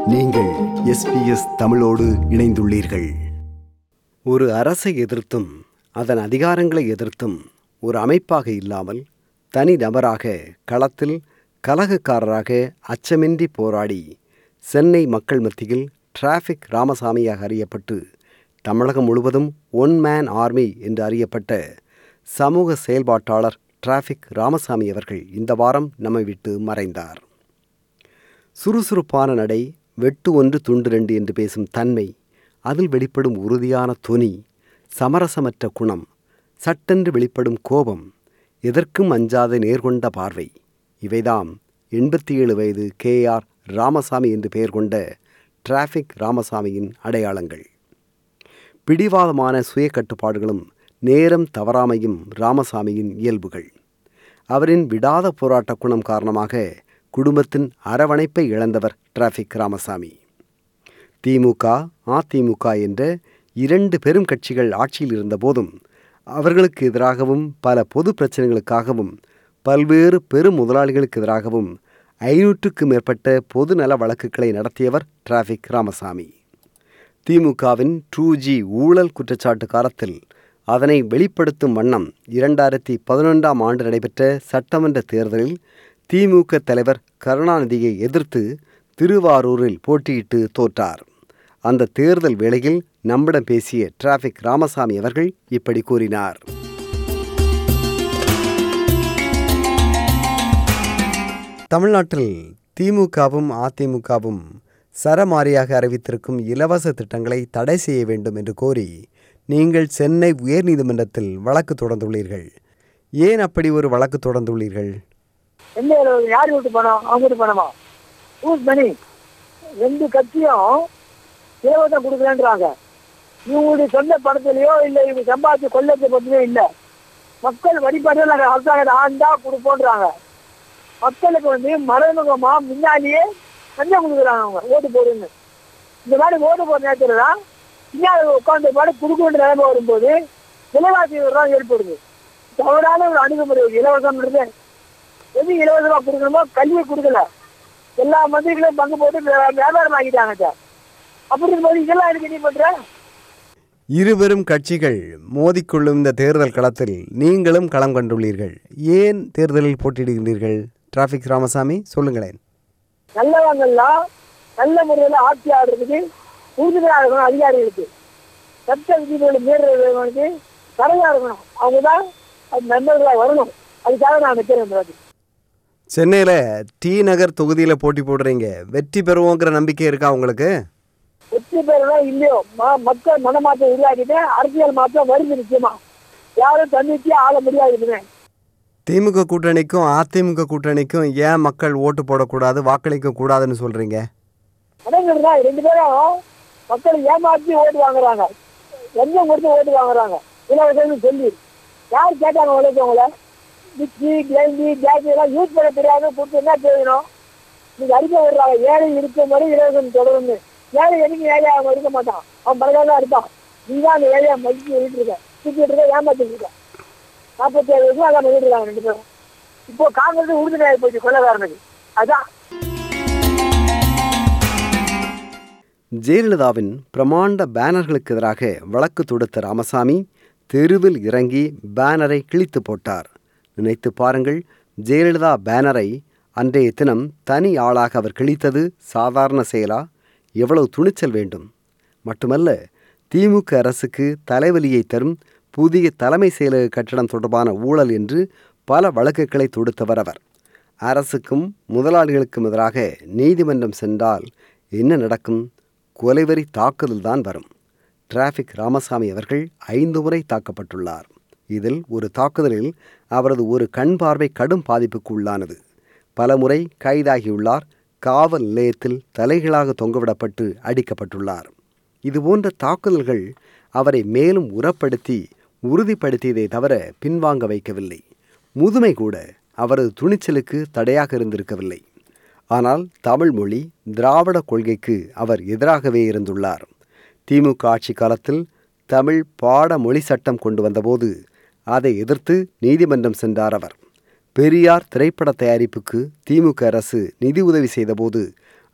நீங்கள் எஸ்பிஎஸ் தமிழோடு இணைந்துள்ளீர்கள் ஒரு அரசை எதிர்த்தும் அதன் அதிகாரங்களை எதிர்த்தும் ஒரு அமைப்பாக இல்லாமல் தனி நபராக களத்தில் கலகக்காரராக அச்சமின்றி போராடி சென்னை மக்கள் மத்தியில் டிராஃபிக் ராமசாமியாக அறியப்பட்டு தமிழகம் முழுவதும் ஒன் மேன் ஆர்மி என்று அறியப்பட்ட சமூக செயல்பாட்டாளர் டிராஃபிக் ராமசாமி அவர்கள் இந்த வாரம் நம்மை விட்டு மறைந்தார் சுறுசுறுப்பான நடை வெட்டு ஒன்று துண்டு ரெண்டு என்று பேசும் தன்மை அதில் வெளிப்படும் உறுதியான தொனி சமரசமற்ற குணம் சட்டென்று வெளிப்படும் கோபம் எதற்கும் அஞ்சாத நேர்கொண்ட பார்வை இவைதாம் எண்பத்தி ஏழு வயது கே ஆர் ராமசாமி என்று பெயர் கொண்ட டிராஃபிக் ராமசாமியின் அடையாளங்கள் பிடிவாதமான சுய கட்டுப்பாடுகளும் நேரம் தவறாமையும் ராமசாமியின் இயல்புகள் அவரின் விடாத போராட்ட குணம் காரணமாக குடும்பத்தின் அரவணைப்பை இழந்தவர் டிராஃபிக் ராமசாமி திமுக அதிமுக என்ற இரண்டு பெரும் கட்சிகள் ஆட்சியில் இருந்தபோதும் அவர்களுக்கு எதிராகவும் பல பொது பிரச்சனைகளுக்காகவும் பல்வேறு பெரும் முதலாளிகளுக்கு எதிராகவும் ஐநூற்றுக்கு மேற்பட்ட பொது நல வழக்குகளை நடத்தியவர் டிராஃபிக் ராமசாமி திமுகவின் டூ ஜி ஊழல் குற்றச்சாட்டு காலத்தில் அதனை வெளிப்படுத்தும் வண்ணம் இரண்டாயிரத்தி பதினொன்றாம் ஆண்டு நடைபெற்ற சட்டமன்ற தேர்தலில் திமுக தலைவர் கருணாநிதியை எதிர்த்து திருவாரூரில் போட்டியிட்டு தோற்றார் அந்த தேர்தல் வேளையில் நம்மிடம் பேசிய டிராஃபிக் ராமசாமி அவர்கள் இப்படி கூறினார் தமிழ்நாட்டில் திமுகவும் அதிமுகவும் சரமாரியாக அறிவித்திருக்கும் இலவச திட்டங்களை தடை செய்ய வேண்டும் என்று கோரி நீங்கள் சென்னை உயர்நீதிமன்றத்தில் வழக்கு தொடர்ந்துள்ளீர்கள் ஏன் அப்படி ஒரு வழக்கு தொடர்ந்துள்ளீர்கள் எந்த அளவு யார் வீட்டு பணம் அவங்க வீட்டு பணமா ஊஸ் மணி ரெண்டு கட்சியும் இலவசம் கொடுக்கலன்றாங்க இவங்களுடைய சொந்த பணத்திலையோ இல்லை இவங்க சம்பாதிச்சு கொள்ளத்தை பற்றியோ இல்லை மக்கள் வழிபாடுகள் நாங்கள் அரசாங்கத்தை ஆண்டா கொடுப்போன்றாங்க மக்களுக்கு வந்து மறைமுகமா முன்னாடியே லஞ்சம் கொடுக்குறாங்க அவங்க ஓட்டு போடுன்னு இந்த மாதிரி ஓட்டு போடுற நேரத்தில் தான் பின்னாடி உட்காந்து பாடு கொடுக்க வேண்டிய நிலைமை வரும்போது விலைவாசி தான் ஏற்படுது தவறான ஒரு அணுகுமுறை இலவசம்ன்றது எது இலவசமா கொடுக்கணுமோ கல்வியை கொடுக்கல எல்லா மந்திரிகளையும் பங்கு போட்டு வே- வியாபாரம் ஆக்கிட்டாங்க சார் அப்படி இருக்கும்போது இதெல்லாம் எனக்கு நீ பண்ற இருவரும் கட்சிகள் மோதிக்கொள்ளும் இந்த தேர்தல் களத்தில் நீங்களும் களம் கண்டுள்ளீர்கள் ஏன் தேர்தலில் போட்டியிடுகிறீர்கள் டிராஃபிக் ராமசாமி சொல்லுங்களேன் நல்லவங்கெல்லாம் நல்ல முறையில் ஆட்சி ஆடுறதுக்கு உறுதுணையாக இருக்கணும் அதிகாரிகளுக்கு சட்ட விதிகளை மீறுறவங்களுக்கு கரையாக இருக்கணும் அவங்க தான் அது மெம்பர்களாக வரணும் அதுக்காக நான் நிற்கிறேன் இந்த வாட்டி. சென்னையில் டி நகர் தொகுதியில் போட்டி போடுறீங்க வெற்றி பெறுவோங்கிற நம்பிக்கை இருக்கா உங்களுக்கு வெற்றி பெறலாம் இல்லையோ ம- மக்கள் மனமாற்றம் உருவாக்கிட்டு அரசியல் மாற்றம் வருது நிச்சயமா யாரும் தன்னிச்சையா ஆள முடியாது திமுக கூட்டணிக்கும் அதிமுக கூட்டணிக்கும் ஏன் மக்கள் ஓட்டு போடக்கூடாது வாக்களிக்க கூடாதுன்னு சொல்கிறீங்க அடங்குறதா ரெண்டு பேரும் மக்களை ஏமாற்றி ஓட்டு வாங்குறாங்க லஞ்சம் கொடுத்து ஓட்டு வாங்குறாங்க இலவசம்னு சொல்லி யார் கேட்டாங்க உழைச்சவங்கள மிக்சி கிரைண்டி கேஸ் எல்லாம் யூஸ் பண்ண தெரியாத கொடுத்து என்ன பிரயோஜனம் நீங்க அறிக்கை விடுறாங்க ஏழை இருக்கும் வரை இலவசம் தொடரும்னு ஏழை என்னைக்கு ஏழை அவன் இருக்க மாட்டான் அவன் பழகாக தான் இருப்பான் நீ தான் அந்த ஏழையை மதிச்சு எழுதிட்டு இருக்க தூக்கிட்டு இருக்க ஏமாத்திட்டு இருக்க நாற்பத்தி ஏழு வருஷம் அதான் பண்ணிட்டு இருக்காங்க ரெண்டு பேரும் இப்போ காங்கிரஸ் உறுதுணையாகி போச்சு கொள்ளக்காரனுக்கு அதான் ஜெயலலிதாவின் பிரமாண்ட பேனர்களுக்கு எதிராக வழக்கு தொடுத்த ராமசாமி தெருவில் இறங்கி பேனரை கிழித்து போட்டார் நினைத்து பாருங்கள் ஜெயலலிதா பேனரை அன்றைய தினம் தனி ஆளாக அவர் கிழித்தது சாதாரண செயலா எவ்வளவு துணிச்சல் வேண்டும் மட்டுமல்ல திமுக அரசுக்கு தலைவலியை தரும் புதிய தலைமை செயலக கட்டடம் தொடர்பான ஊழல் என்று பல வழக்குகளை தொடுத்தவர் அவர் அரசுக்கும் முதலாளிகளுக்கும் எதிராக நீதிமன்றம் சென்றால் என்ன நடக்கும் கொலைவெறி தாக்குதல் தான் வரும் டிராஃபிக் ராமசாமி அவர்கள் ஐந்து முறை தாக்கப்பட்டுள்ளார் இதில் ஒரு தாக்குதலில் அவரது ஒரு கண் பார்வை கடும் பாதிப்புக்கு உள்ளானது பலமுறை கைதாகியுள்ளார் காவல் நிலையத்தில் தலைகளாக தொங்கவிடப்பட்டு அடிக்கப்பட்டுள்ளார் இதுபோன்ற தாக்குதல்கள் அவரை மேலும் உரப்படுத்தி உறுதிப்படுத்தியதை தவிர பின்வாங்க வைக்கவில்லை முதுமை கூட அவரது துணிச்சலுக்கு தடையாக இருந்திருக்கவில்லை ஆனால் தமிழ் மொழி திராவிட கொள்கைக்கு அவர் எதிராகவே இருந்துள்ளார் திமுக ஆட்சி காலத்தில் தமிழ் பாட மொழி சட்டம் கொண்டு வந்தபோது அதை எதிர்த்து நீதிமன்றம் சென்றார் அவர் பெரியார் திரைப்பட தயாரிப்புக்கு திமுக அரசு நிதி உதவி செய்தபோது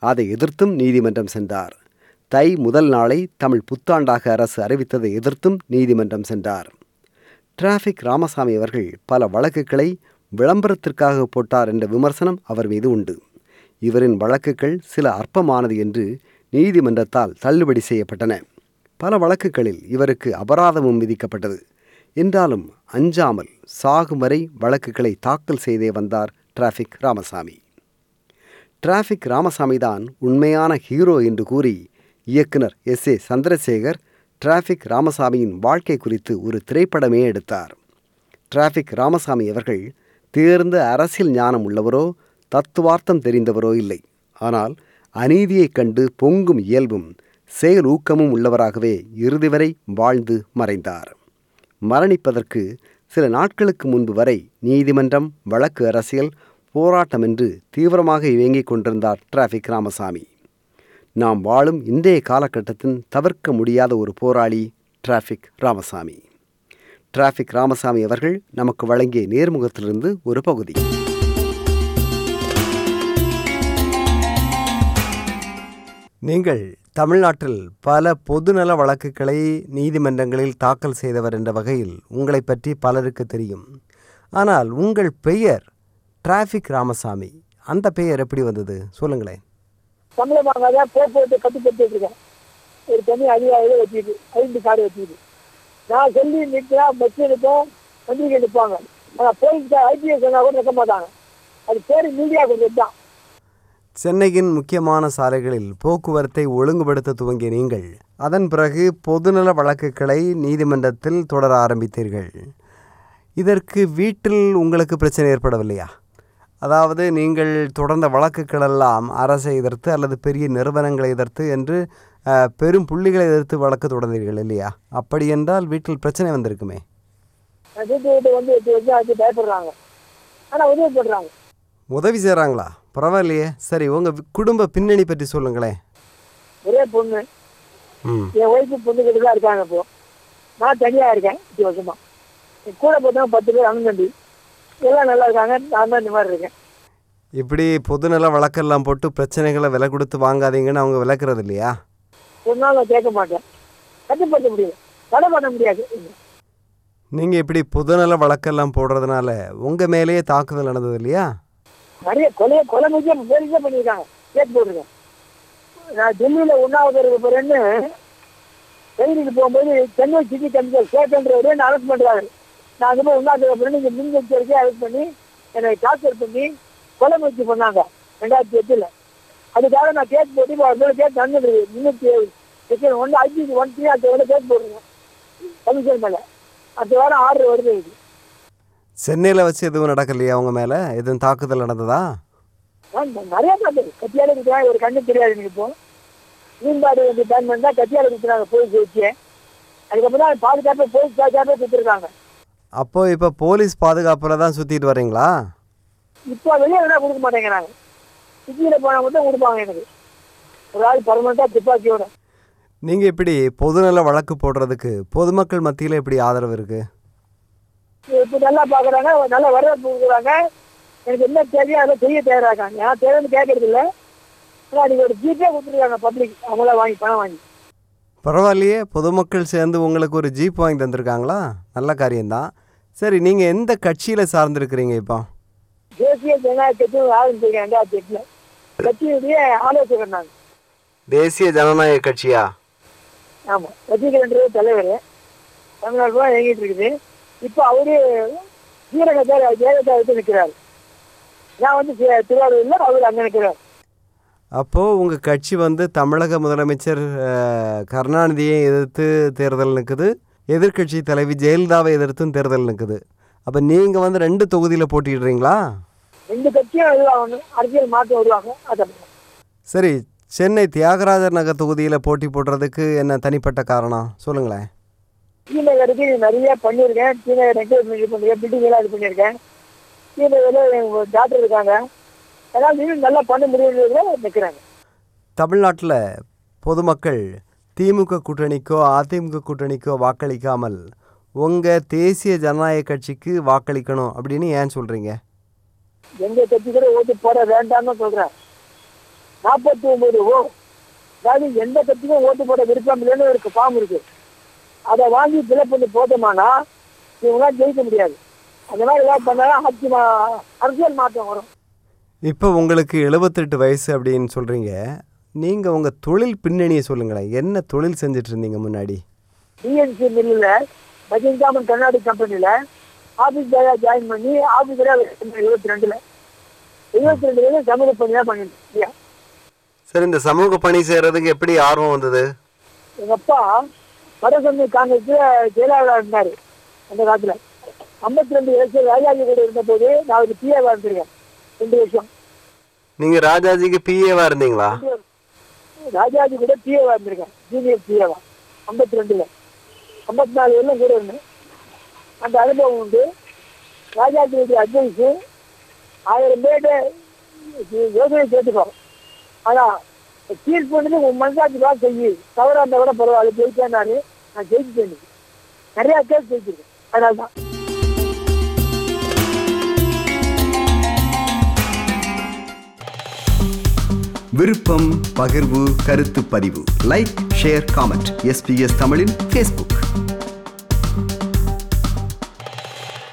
அதை எதிர்த்தும் நீதிமன்றம் சென்றார் தை முதல் நாளை தமிழ் புத்தாண்டாக அரசு அறிவித்ததை எதிர்த்தும் நீதிமன்றம் சென்றார் டிராஃபிக் ராமசாமி அவர்கள் பல வழக்குகளை விளம்பரத்திற்காக போட்டார் என்ற விமர்சனம் அவர் மீது உண்டு இவரின் வழக்குகள் சில அற்பமானது என்று நீதிமன்றத்தால் தள்ளுபடி செய்யப்பட்டன பல வழக்குகளில் இவருக்கு அபராதமும் விதிக்கப்பட்டது என்றாலும் அஞ்சாமல் சாகும் வரை வழக்குகளை தாக்கல் செய்தே வந்தார் டிராஃபிக் ராமசாமி டிராஃபிக் ராமசாமி தான் உண்மையான ஹீரோ என்று கூறி இயக்குனர் எஸ் ஏ சந்திரசேகர் டிராஃபிக் ராமசாமியின் வாழ்க்கை குறித்து ஒரு திரைப்படமே எடுத்தார் டிராஃபிக் ராமசாமி அவர்கள் தேர்ந்த அரசியல் ஞானம் உள்ளவரோ தத்துவார்த்தம் தெரிந்தவரோ இல்லை ஆனால் அநீதியைக் கண்டு பொங்கும் இயல்பும் செயல் ஊக்கமும் உள்ளவராகவே இறுதி வரை வாழ்ந்து மறைந்தார் மரணிப்பதற்கு சில நாட்களுக்கு முன்பு வரை நீதிமன்றம் வழக்கு அரசியல் போராட்டம் என்று தீவிரமாக இயங்கிக் கொண்டிருந்தார் டிராஃபிக் ராமசாமி நாம் வாழும் இன்றைய காலகட்டத்தின் தவிர்க்க முடியாத ஒரு போராளி டிராஃபிக் ராமசாமி டிராஃபிக் ராமசாமி அவர்கள் நமக்கு வழங்கிய நேர்முகத்திலிருந்து ஒரு பகுதி நீங்கள் தமிழ்நாட்டில் பல பொதுநல வழக்குகளை நீதிமன்றங்களில் தாக்கல் செய்தவர் என்ற வகையில் உங்களை பற்றி பலருக்கு தெரியும் ஆனால் உங்கள் பெயர் டிராஃபிக் ராமசாமி அந்த பெயர் எப்படி வந்தது சொல்லுங்களேன் சம்பளம் வாங்காத போக்குவரத்து கட்டுப்படுத்தி இருக்கேன் ஒரு தனி அதிகாரியை வச்சுக்கிட்டு ஐந்து கார்டு வச்சுக்கிட்டு நான் சொல்லி நிற்கிறா பஸ் எடுப்போம் பத்திரிக்கை நிற்பாங்க ஆனால் போலீஸ் ஐபிஎஸ் சொன்னா கூட நிற்க மாட்டாங்க அது பேர் மீடியா கொடுத்தது தான் சென்னையின் முக்கியமான சாலைகளில் போக்குவரத்தை ஒழுங்குபடுத்த துவங்கிய நீங்கள் அதன் பிறகு பொதுநல வழக்குகளை நீதிமன்றத்தில் தொடர ஆரம்பித்தீர்கள் இதற்கு வீட்டில் உங்களுக்கு பிரச்சனை ஏற்படவில்லையா அதாவது நீங்கள் தொடர்ந்த வழக்குகளெல்லாம் அரசை எதிர்த்து அல்லது பெரிய நிறுவனங்களை எதிர்த்து என்று அஹ், பெரும் புள்ளிகளை எதிர்த்து வழக்கு தொடர்ந்தீர்கள் இல்லையா அப்படி என்றால் வீட்டில் பிரச்சனை வந்திருக்குமே நான் வீட்டு வீட்டு வந்து எட்டு வச்சு அது பயப்படுறாங்க ஆனால் உதவி பண்ணுறாங்க உதவி செய்கிறாங்களா பரவாயில்லையே சரி உங்கள் குடும்ப பின்னணி பற்றி சொல்லுங்களேன் ஒரே பொண்ணு ம் என் ஒய்ஃபு பொண்ணு கிட்ட தான் இருக்காங்க இப்போ நான் தனியாக இருக்கேன் எட்டு வருஷமா என் கூட பார்த்தவங்க பத்து பேர் அண்ணன் தம்பி எல்லாம் நல்லா இருக்காங்க நான் தான் இந்த மாதிரி இருக்கேன் இப்படி பொதுநல வழக்கெல்லாம் போட்டு பிரச்சனைகளை விலை கொடுத்து வாங்காதீங்கன்னு அவங்க விளக்குறது இல்லையா ஒரு நாள் நான் கேட்க மாட்டேன் கட்டுப்படுத்த முடியாது தடை பண்ண முடியாது நீங்கள் இப்படி பொதுநல வழக்கெல்லாம் போடுறதுனால உங்கள் மேலேயே தாக்குதல் நடந்தது இல்லையா நிறைய கொலை கொலை முக்கியம் போலீஸே பண்ணியிருக்காங்க கேஸ் போட்டிருக்கேன் நான் டெல்லியில் உண்ணாவது இருக்க போறேன்னு ட்ரெயினுக்கு போகும்போது சென்னை சிட்டி கமிஷனர் சேகன்றவர் என்ன அரெஸ்ட் பண்ணுறாரு நான் அங்கே போய் உண்ணாவது போறேன்னு இங்கே மின் எச்சரிக்கையை அரெஸ்ட் பண்ணி என்னை டார்ச்சர் பண்ணி கொலை முயற்சி பண்ணாங்க ரெண்டாயிரத்தி எட்டில் அதுக்காக நான் கேஸ் போட்டு இப்போ அதோட கேஸ் நடந்துருக்கு முன்னூற்றி ஏழு செக்ஷன் ஒன்று ஐபிசி ஒன் த்ரீ அது கேஸ் போட்டுருக்கேன் கமிஷன் மேலே அடுத்த வாரம் ஆர்டர் வருது இது சென்னையில் வச்சு எதுவும் நடக்கலையா அவங்க மேலே எதுவும் தாக்குதல் நடந்ததா ஆ, நிறைய பாட்டு கத்தியால குத்துறாங்க ஒரு கண்ணு தெரியாது எனக்கு இப்போ மீன்பாடு வந்து பேன் பண்ணா கத்தியால குத்துறாங்க போலீஸ் வச்சு அதுக்கப்புறம் தான் பாதுகாப்பாக போலீஸ் பாதுகாப்பாக குத்துருக்காங்க அப்போ இப்போ போலீஸ் பாதுகாப்பில் தான் சுற்றிட்டு வரீங்களா இப்போ வெளியே வேணா கொடுக்க மாட்டேங்கிறாங்க சிட்டியில் போனால் மட்டும் கொடுப்பாங்க எனக்கு ஒரு ஆள் பர்மனெண்ட்டாக துப்பாக்கியோட நீங்கள் இப்படி பொதுநல வழக்கு போடுறதுக்கு பொதுமக்கள் மத்தியில் எப்படி ஆதரவு இருக்குது இப்போ நல்லா பார்க்குறாங்க நல்லா வரவேற்பு கொடுக்குறாங்க எனக்கு என்ன தேவையோ அதை செய்ய தயாராகாங்க நான் தேவைன்னு கேட்கறது இல்லை ஆனால் அன்றைக்கி ஒரு ஜிபே கொடுத்துருக்காங்க பப்ளிக் அவங்கள வாங்கி பணம் வாங்கி பரவாயில்லையே பொதுமக்கள் சேர்ந்து உங்களுக்கு ஒரு ஜீப் வாங்கி தந்திருக்காங்களா நல்ல காரியம்தான் சரி நீங்கள் எந்த கட்சியில் சார்ந்திருக்கிறீங்க இப்போ தேசிய ஜனநாயக கட்சியும் ஆரம்பிச்சிருக்கேன் ரெண்டாயிரத்தி எட்டில் கட்சியுடைய ஆலோசகர் நான் தேசிய ஜனநாயக கட்சியா ஆமாம் ரஜினிகாந்த் தலைவர் தமிழ்நாடு தான் இயங்கிட்டு இருக்குது இப்போ அவரு வீரகத்தை ஜெயலலிதா எடுத்து நிற்கிறாரு நான் வந்து சி- திருவாரூரில் அவர் அங்கே நிற்கிறார் அப்போது உங்கள் கட்சி வந்து தமிழக முதலமைச்சர் அஹ், கருணாநிதியை எதிர்த்து தேர்தல் நிற்குது எதிர்க்கட்சி தலைவி ஜெயலலிதாவை எதிர்த்தும் தேர்தல் நிற்குது அப்போ நீங்கள் வந்து ரெண்டு தொகுதியில் போட்டிடுறீங்களா ரெண்டு கட்சியும் இதுவாகணும் அரசியல் மாற்றம் வருவாங்க அதை சரி சென்னை தியாகராஜர் நகர் தொகுதியில் போட்டி போடுறதுக்கு என்ன தனிப்பட்ட காரணம் சொல்லுங்களேன் ஸ்ரீநகருக்கு நிறைய பண்ணியிருக்கேன் ஸ்ரீநகர் என்கரேஜ்மெண்ட் பண்ணியிருக்கேன் பில்டிங் எல்லாம் இது பண்ணியிருக்கேன் ஸ்ரீநகரில் டாக்டர் இருக்காங்க அதனால் இன்னும் நல்லா பண்ண முடியுன்றதுல நிற்கிறாங்க தமிழ்நாட்டில் பொதுமக்கள் திமுக கூட்டணிக்கோ அதிமுக கூட்டணிக்கோ வாக்களிக்காமல் உங்கள் தேசிய ஜனநாயக கட்சிக்கு வாக்களிக்கணும் அப்படின்னு ஏன் சொல்கிறீங்க எங்க கட்சி கூட ஓட்டு போட வேண்டாம்னு சொல்றேன் நாற்பத்தி ஒன்பது ஓ அதாவது எந்த கட்சிக்கும் ஓட்டு போட விருப்பம் இல்லைன்னு ஒரு ஃபார்ம் இருக்கு அதை வாங்கி ஃபில்அப் பண்ணி போட்டோமானா இவங்களாம் ஜெயிக்க முடியாது அந்த மாதிரி ஏதாவது பண்ணாலும் ஆட்சி மா- அரசியல் மாற்றம் வரும் இப்போ உங்களுக்கு எழுபத்தெட்டு வயசு அப்படின்னு சொல்கிறீங்க நீங்கள் உங்கள் தொழில் பின்னணியை சொல்லுங்களேன் என்ன தொழில் செஞ்சுட்டு இருந்தீங்க முன்னாடி டிஎன்சி மில்லில் பஜன்காமன் கர்நாடி கம்பெனியில் ஆஃபீஸ் பாயாக ஜாயின் பண்ணி ஆஃபீஸராக எழுபத்தி ரெண்டில் எழுபத்தி ரெண்டு வந்து சமூக பணியாக பண்ணிட்டு இருக்கேன். சரி இந்த சமூக பணி செய்கிறதுக்கு எப்படி ஆர்வம் வந்தது எங்க அப்பா வடசென்னை காங்கிரஸ்ல செயலாளராக இருந்தார் அந்த காலத்துல ஐம்பத்தி ரெண்டு வயசு ராஜாஜி கூட இருந்த போது நான் அவருக்கு பிஏவா இருந்திருக்கேன் ரெண்டு வருஷம் நீங்கள் ராஜாஜிக்கு பிஏவா இருந்தீங்களா ராஜாஜி கூட பிஏவா இருந்திருக்கேன் ஜூனியர் பிஏவா ஐம்பத்தி ரெண்டுல ஐம்பத்தி நாலு வரலும் கூட இருந்தேன் அந்த அனுபவம் உண்டு ராஜாஜியுடைய அட்வைஸு ஆயிரம் பேர்கிட்ட யோசனை கேட்டுக்கோ ஆனா தீர்ப்பு வந்து உன் மனசாட்சி தான் செய்யு தவறா இருந்தா கூட பரவாயில்ல ஜெயிச்சேன்னாரு நான் ஜெயிச்சுட்டேன் நிறைய கேஸ் ஜெயிச்சிருக்கேன் அதனால தான் விருப்பம் பகிர்வு கருத்து பதிவு லைக் ஷேர் காமெண்ட் எஸ்பிஎஸ் தமிழின் ஃபேஸ்புக்